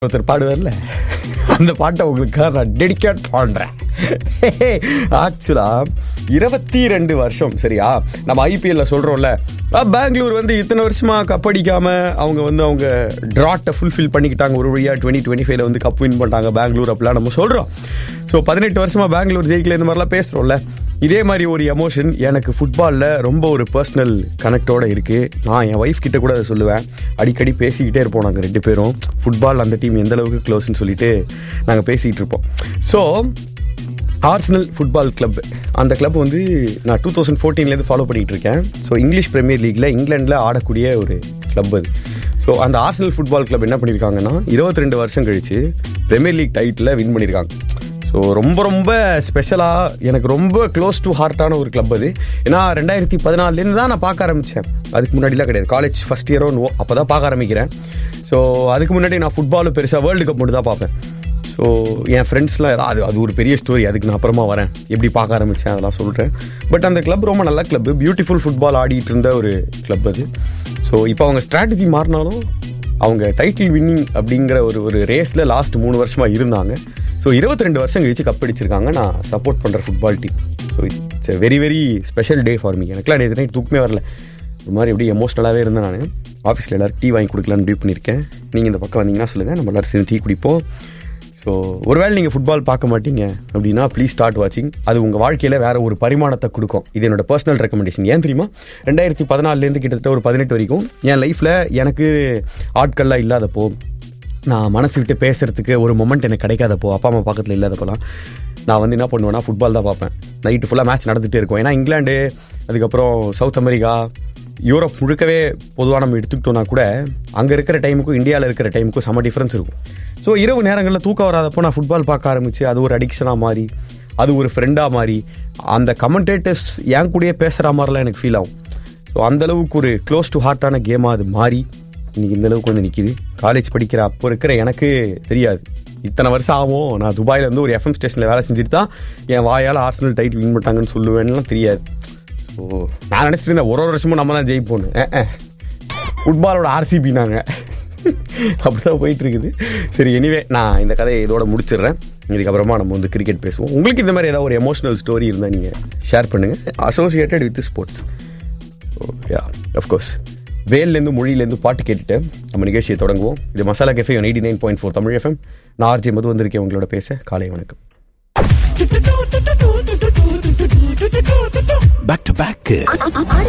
ஒருத்தர் பாடுவார்ல அந்த பாட்டை உங்களுக்கு நான் டெடிகேட் பண்றேன் ஆக்சுவலா இருபத்தி ரெண்டு வருஷம் சரியா நம்ம ஐபிஎல்ல சொல்றோம்ல அஹ், பெங்களூர் வந்து இத்தனை வருஷமா கப் அடிக்காம அவங்க வந்து அவங்க ட்ராட்டை ஃபுல்ஃபில் பண்ணிக்கிட்டாங்க ஒரு வழியா டுவெண்ட்டி டுவெண்ட்டி ஃபைவ்ல வந்து கப் வின் பண்ணிட்டாங்க பெங்களூர் அப்படிலாம் நம்ம சொல்றோம் ஸோ பதினெட்டு வருஷமா பெங்களூர் ஜெயிக்கல இந்த மாதிரிலாம் பேசுறோம்ல இதே மாதிரி ஒரு எமோஷன் எனக்கு ஃபுட்பாலில் ரொம்ப ஒரு பர்சனல் கனெக்டோட இருக்குது நான் என் ஒய்ஃப் கிட்ட கூட அதை சொல்லுவேன் அடிக்கடி பேசிக்கிட்டே இருப்போம் நாங்கள் ரெண்டு பேரும் ஃபுட்பால் அந்த டீம் எந்த அளவுக்கு க்ளோஸ்னு சொல்லிட்டு நாங்கள் பேசிகிட்டு இருப்போம் ஸோ ஆர்சனல் ஃபுட்பால் கிளப் அந்த கிளப் வந்து நான் டூ தௌசண்ட் ஃபோர்டீன்லேருந்து ஃபாலோ பண்ணிகிட்டு இருக்கேன் ஸோ இங்கிலீஷ் பிரீமியர் லீக்ல இங்கிலாண்டில் ஆடக்கூடிய ஒரு கிளப் அது ஸோ அந்த ஆர்சனல் ஃபுட்பால் கிளப் என்ன பண்ணியிருக்காங்கன்னா இருபத்தி ரெண்டு வருஷம் கழிச்சு பிரீமியர் லீக் டைட்டில் வின் பண்ணியிருக்காங்க ஸோ ரொம்ப ரொம்ப ஸ்பெஷலாக எனக்கு ரொம்ப க்ளோஸ் டு ஹார்ட்டான ஒரு கிளப் அது ஏன்னா ரெண்டாயிரத்தி பதினாலேருந்து தான் நான் பார்க்க ஆரம்பித்தேன் அதுக்கு முன்னாடிலாம் கிடையாது காலேஜ் ஃபஸ்ட் இயரோ அப்போ தான் பார்க்க ஆரம்பிக்கிறேன் ஸோ அதுக்கு முன்னாடி நான் ஃபுட்பாலும் பெருசாக வேர்ல்டு கப் மட்டும் தான் பார்ப்பேன் ஸோ என் ஃப்ரெண்ட்ஸ்லாம் ஏதாவது அது அது ஒரு பெரிய ஸ்டோரி அதுக்கு நான் அப்புறமா வரேன் எப்படி பார்க்க ஆரம்பித்தேன் அதெல்லாம் சொல்கிறேன் பட் அந்த கிளப் ரொம்ப நல்ல கிளப் பியூட்டிஃபுல் ஃபுட்பால் ஆடிட்டு இருந்த ஒரு கிளப் அது ஸோ இப்போ அவங்க ஸ்ட்ராட்டஜி மாறினாலும் அவங்க டைட்டில் வின்னிங் அப்படிங்கிற ஒரு ஒரு ரேஸில் லாஸ்ட் மூணு வருஷமாக இருந்தாங்க ஸோ இருபத்தி ரெண்டு வருஷம் கழிச்சு கப் அடிச்சிருக்காங்க நான் சப்போர்ட் பண்ணுற football team so it's very very special day for me எனக்குலாம் நேற்று நைட் தூக்கமே வரல ஒரு மாதிரி எப்படி எமோஷ்னலாகவே இருந்தேன் நான் ஆஃபீஸில் எல்லோரும் டீ வாங்கி கொடுக்கலான்னு முடிவு பண்ணியிருக்கேன் நீங்கள் இந்த பக்கம் வந்தீங்கன்னா சொல்லுங்கள் நம்ம எல்லாரும் சேர்ந்து டீ குடிப்போம் ஸோ ஒருவேளை நீங்கள் ஃபுட்பால் பார்க்க மாட்டீங்க அப்படின்னா ப்ளீஸ் ஸ்டார்ட் வாட்சிங் அது உங்கள் வாழ்க்கையில் வேற ஒரு பரிமாணத்தை கொடுக்கும் இது என்னோட பர்சனல் ரெக்கமெண்டேஷன் ஏன் தெரியுமா ரெண்டாயிரத்தி பதினாலுலேருந்து கிட்டத்தட்ட ஒரு பதினெட்டு வரைக்கும் என் லைஃப்பில் எனக்கு ஆட்கள்லாம் இல்லாதப்போ நான் மனசு விட்டு பேசுறதுக்கு ஒரு மொமெண்ட் எனக்கு கிடைக்காதப்போ அப்பா அம்மா பக்கத்தில் இல்லாதப்போலாம் நான் வந்து என்ன பண்ணுவேன்னா ஃபுட்பால் தான் பார்ப்பேன் நைட்டு ஃபுல்லாக மேட்ச் நடந்துகிட்டே இருக்கும் ஏன்னா இங்கிலாந்து அதுக்கப்புறம் சவுத் அமெரிக்கா யூரோப் முழுக்கவே பொதுவாக நம்ம எடுத்துக்கிட்டோம்னா கூட அங்கே இருக்கிற டைமுக்கும் இந்தியாவில் இருக்கிற டைமுக்கும் செம டிஃப்ரென்ஸ் இருக்கும் ஸோ இரவு நேரங்களில் தூக்கம் வராதப்போ நான் ஃபுட்பால் பார்க்க ஆரம்பிச்சு அது ஒரு அடிக்ஷனாக மாறி அது ஒரு ஃப்ரெண்டாக மாறி அந்த கமெண்டேட்டர்ஸ் என் கூடயே பேசுகிற மாதிரிலாம் எனக்கு ஃபீல் ஆகும் ஸோ அந்தளவுக்கு ஒரு க்ளோஸ் டு ஹார்ட்டான கேமாக அது மாறி இன்னைக்கு இந்த அளவுக்கு வந்து நிற்கிது காலேஜ் படிக்கிற அப்போ இருக்கிற எனக்கு தெரியாது இத்தனை வருஷம் ஆகும் நான் துபாயில் வந்து ஒரு எஃப்எம் ஸ்டேஷனில் வேலை செஞ்சுட்டு தான் என் வாயால் ஆர்சனல் டைட்டில் வின் பண்ணிட்டாங்கன்னு சொல்லுவேன்லாம் தெரியாது ஸோ நான் நினச்சிட்டு இருந்தேன் ஒரு ஒரு வருஷமும் நம்ம தான் ஜெயிப்போன்னு ஃபுட்பாலோட ஆர்சிபி நாங்கள் அப்படிதான் போயிட்டு இருக்குது சரி எனிவே நான் இந்த கதையை இதோட முடிச்சிடுறேன் இதுக்கப்புறமா நம்ம வந்து கிரிக்கெட் பேசுவோம் உங்களுக்கு இந்த மாதிரி ஏதாவது ஒரு எமோஷனல் ஸ்டோரி இருந்தால் நீங்கள் ஷேர் பண்ணுங்கள் associated with sports yeah of course வேல்லேருந்து மொழியிலேருந்து பாட்டு கேட்டுட்டு நம்ம நிகழ்ச்சியை தொடங்குவோம் இது Masala cafe eighty nine point four Tamil FM நான் ஆர்ஜி மது வந்திருக்கேன் உங்களோட பேச காலை வணக்கம் பேக் டு பேக் ஆடு